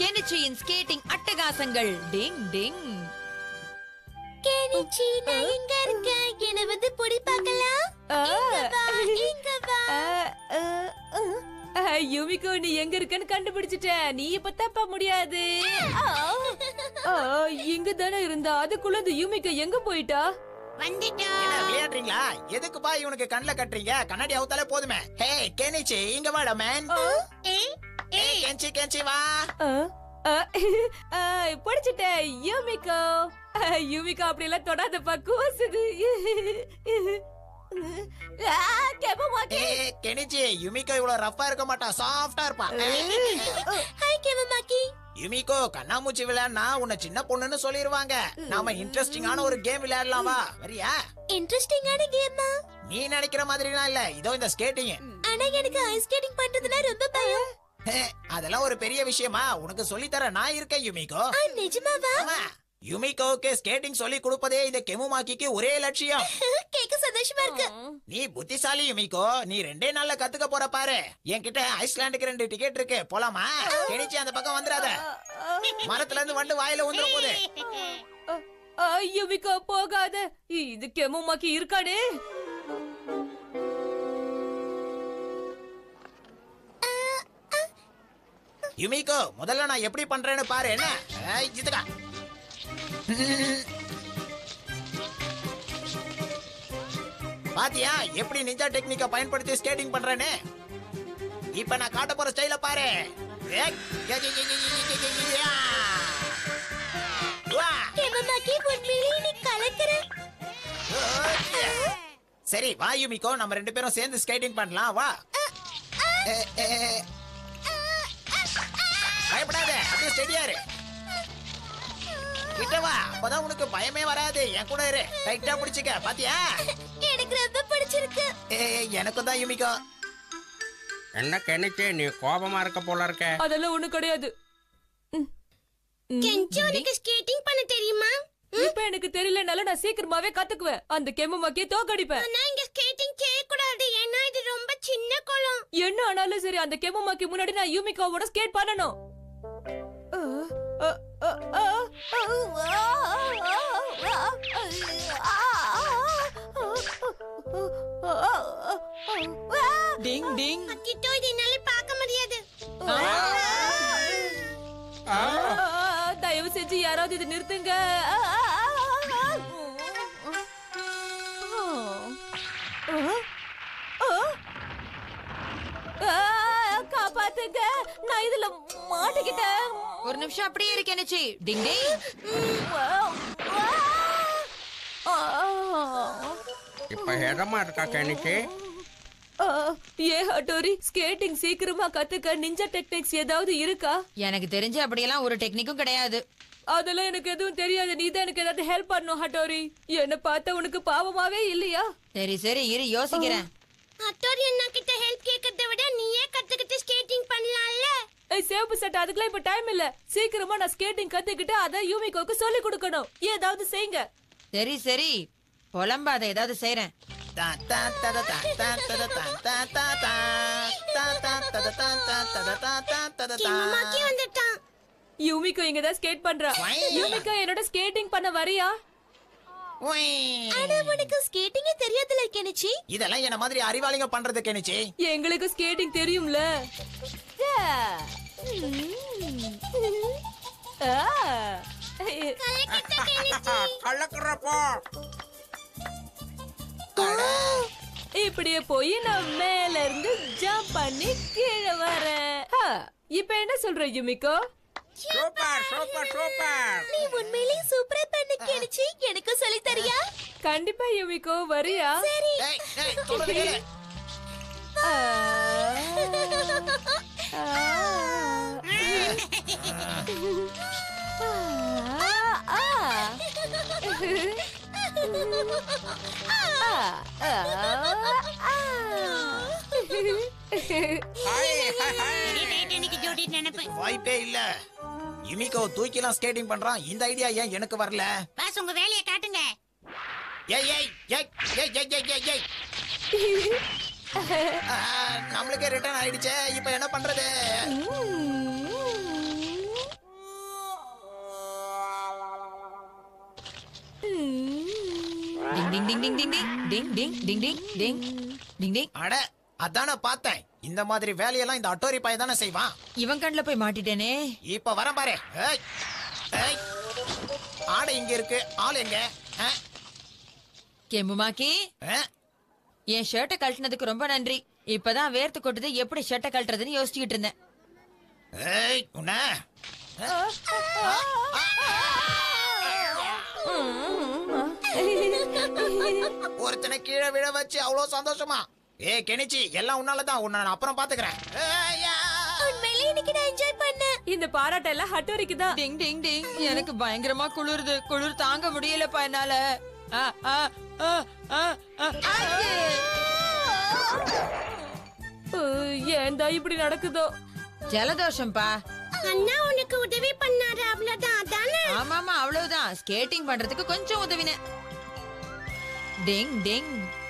கெனிச்சியின் skating அட்டகாசங்கள் டிங் டிங் Kenichi நான் இங்க இருக்கேன் என்ன வந்து புடி பார்க்கலாம் இங்க வா இங்க வா யுமிகோ நீ எங்க இருக்கன்னு கண்டுபிடிச்சிட்ட நீ இப்ப தப்ப முடியாது இங்க தானே இருந்தா அதுக்குள்ள இந்த யுமிகோ எங்க போயிட்டா வந்துட்டோம் என்ன விளையாடுறீங்களா எதுக்கு பா இவனுக்கு கண்ணுல கட்டுறீங்க கண்ணாடி அவுத்தாலே போதுமே ஹே கெனிச்சி இங்க வாடா மேன் ஏய் ஏ கெஞ்சி கெஞ்சி வா ஆ, ஆ, ஆ, படிச்சிட்டேன் யுமிகோ ஆ, யுமிகோ அப்படி எல்லாம் தொடாதப்பா கூசுது ஆ, கெபமாக்கி. ஏ கெனிச்சி யுமிகோ இவ்வளவு ரஃபா இருக்க மாட்டா சாஃப்டா இருப்பா ஹாய் கேமமாக்கி யுமிகோ கண்ணாமூச்சி விளையாடுனா உன்னை சின்ன பொண்ணுன்னு சொல்லிருவாங்க நாம இன்ட்ரெஸ்டிங்கான ஒரு கேம் விளையாடலாம் வா வரியா இன்ட்ரெஸ்டிங்கான கேமா நீ நினைக்கிற மாதிரிலாம் இல்ல இதோ இந்த ஸ்கேட்டிங் ஆனா எனக்கு ஐஸ் ஸ்கேட்டிங் பண்றதுனா ரொம்ப பயம் அதெல்லாம் ஒரு பெரிய விஷயமா உனக்கு சொல்லி தர நான் இருக்கேன் யுமிகோ ஆ, நிஜமாவா ஆமா யுமிகோவுக்கு ஸ்கேட்டிங் சொல்லி கொடுப்பதே இந்த கெமுமாக்கிக்கு ஒரே லட்சியம் கேட்க சந்தோஷமா இருக்கு நீ புத்திசாலி யுமிகோ நீ ரெண்டே நாள்ல கத்துக்க போற பாரு என்கிட்ட ஐஸ்லாண்டுக்கு ரெண்டு டிக்கெட் இருக்கு போலாமா கெனிச்சி அந்த பக்கம் வந்துடாத மரத்துல இருந்து வண்டு வாயில வந்துற போது ஆ, ஆ, யுமிகோ போகாத இது கெமமாக்கி இருக்காடே யுமிகோ முதல்ல நான் எப்படி பண்றேன்னு பாரு என்ன ஏய், இதுக்கா பாத்தியா எப்படி நிஞ்சா டெக்னிக்க பயன்படுத்தி ஸ்கேட்டிங் பண்றேன்னு இப்ப நான் காட்ட போற ஸ்டைல பாரு ஏய், ஏய், ஏய், ஏய், ஏய், ஏய், ஏய், ஏய், யா. வா. கேமமாக்கி உண்மையிலேயே நீ கலக்குற சரி வா யுமிகோ நம்ம ரெண்டு பேரும் சேர்ந்து ஸ்கேட்டிங் பண்ணலாம் வா ஏ, ஏ, ஏ. பயப்படாத அப்படியே ஸ்டெடியா இரு கிட்ட வா அப்பதான் உனக்கு பயமே வராது என் கூட இரு டைட்டா பிடிச்சுக்க பாத்தியா எனக்கு ரொம்ப பிடிச்சிருக்கு ஏ எனக்கும் தான் யுமிகோ என்ன கெனிச்சு நீ கோபமா இருக்க போல இருக்க அதெல்லாம் ஒண்ணு கிடையாது ம். ம். கெஞ்சி உனக்கு ஸ்கேட்டிங் பண்ண தெரியுமா இப்ப எனக்கு தெரியலனால நான் சீக்கிரமாவே கத்துக்குவேன் அந்த கெமமாக்கிய தோக்கடிப்பேன் ஆனா இங்க ஸ்கேட்டிங் செய்ய கூடாது ஏன்னா இது ரொம்ப சின்ன குளம் என்ன ஆனாலும் சரி அந்த கெமமாக்கி முன்னாடி நான் யூமிகாவோட ஸ்கேட் பண்ணணும் அ, அ, அ, அ, டிங் டிங் அத்திட்டோ இது என்னால பார்க்க முடியாது ஆ, ஆ, தயவு செஞ்சு யாராவது இது நிறுத்துங்க ஆ, ஆ, ஆ, ஆ. ஆ, காப்பாத்துங்க நான் இதுல மாட்டிக்கிட்டேன் ஒரு நிமிஷம் அப்படியே இரு கெனிச்சி டிங் டிங் இப்ப எதமா இருக்கா கெனிச்சு ஆ, ஏ ஹட்டோரி ஸ்கேட்டிங் சீக்கிரமா கத்துக்க நிஞ்சா டெக்னிக்ஸ் ஏதாவது இருக்கா எனக்கு தெரிஞ்சு அப்படியெல்லாம் ஒரு டெக்னிக்கும் கிடையாது அதெல்லாம் எனக்கு எதுவும் தெரியாது நீ தான் எனக்கு ஏதாவது ஹெல்ப் பண்ணும் ஹட்டோரி என்ன பார்த்தா உனக்கு பாவமாவே இல்லையா சரி சரி இரு யோசிக்கிறேன் அத்தோரி அண்ணா கிட்ட ஹெல்ப் கேட்கறத விட நீயே கத்துக்கிட்டு ஸ்கேட்டிங் பண்ணலாம்ல ஏய் சேப்பு சட்டை அதுக்கெல்லாம் இப்ப டைம் இல்ல சீக்கிரமா நான் ஸ்கேட்டிங் கத்துக்கிட்டு அதை யூமிகோக்கு சொல்லி கொடுக்கணும் ஏதாவது செய்யுங்க சரி சரி புலம்பாத ஏதாவது செய்றேன் தா, தா, தத, தா, தா, தத, தா, தா, தா, தா. தா, தா, தத, தா, தா, தத, தா, தா, தத, தா. கேமமாக்கி வந்துட்டான் யூமிகோ இங்க தான் ஸ்கேட் பண்றா வை. யூமிகோ என்னோட ஸ்கேட்டிங் பண்ண வரியா உய். ஆனா உனக்கு ஸ்கேட்டிங்கே தெரியாதுல கெனிச்சி இதெல்லாம் என்ன மாதிரி அறிவாளிங்க பண்றது கெனிச்சி எங்களுக்கு ஸ்கேட்டிங் தெரியும்ல ஆ. கலக்குறப்போ இப்படியே போய் நான் மேல இருந்து ஜம்ப் பண்ணி கீழே வரேன் ஆ, இப்ப என்ன சொல்ற யுமிகோ சூப்பர் சூப்பர் சூப்பர் நீ உண்மையிலேயே சூப்பரா பண்ண கெனிச்சி எனக்கு சொல்லி தரியா கண்டிப்பா யுமிகோ வரியா சரி ஏய், ஏய், சொல்றது கேளு. ஆ. ஆ. ஆ. ஆ. ஆ. ஹாய் ஹாய் ஹாய் எனக்கு ஜோடி நினைப்பு வாய்ப்பே இல்ல யுமிகோ தூக்கிலாம் ஸ்கேட்டிங் பண்றான் இந்த ஐடியா ஏன் எனக்கு வரல பாஸ் உங்க வேலையை காட்டுங்க ஏய் ஏய் ஏய் ஏய் ஏய் ஏய் ஏய் ஏய் ஆ, நம்மளுக்கே ரிட்டர்ன் ஆயிடுச்சே இப்போ என்ன பண்றது டிங் டிங் டிங் டிங் டிங் டிங் டிங் டிங் டிங் டிங் டிங் அட அதானே பார்த்தேன் இந்த மாதிரி வேலையெல்லாம் இந்த அட்டோரி பையன் தானே செய்வான் இவன் கண்ணுல போய் மாட்டிட்டேனே இப்ப வரேன் பாரு ஏய், ஏய். ஆடை இங்க இருக்கு ஆள் எங்க ஆ? கெம்புமாக்கி ஆ? என் ஷர்ட்டை கழட்டினதுக்கு ரொம்ப நன்றி இப்பதான் வேர்த்து கொட்டுது எப்படி ஷர்ட்டை கழட்டுறதுன்னு யோசிச்சுக்கிட்டு இருந்தேன் ஏய் உன்ன ஒருத்தனை கீழே விழ வச்சு அவ்வளவு சந்தோஷமா ஏ கெனிச்சி எல்லாம் உன்னாலதான் உன்னை நான் அப்புறம் பாத்துக்கிறேன் ஏய்யா. உண்மையிலே இன்னைக்கு நான் என்ஜாய் பண்ணேன் இந்த பாராட்டெல்லாம் ஹட்டோரிக்கு தான் டிங் டிங் டிங் எனக்கு பயங்கரமா குளிருது குளிர் தாங்க முடியலப்பா என்னால ஆ, ஆ, ஆ, ஆ, ஆ, ஆச்சு. ஏன்டா இப்படி நடக்குதோ ஜலதோஷம்பா அண்ணா உனக்கு உதவி பண்ணாரு அவ்வளவுதான் அதானே ஆமாமா அவ்வளவுதான் ஸ்கேட்டிங் பண்றதுக்கு கொஞ்சம் உதவினேன் டிங் டிங்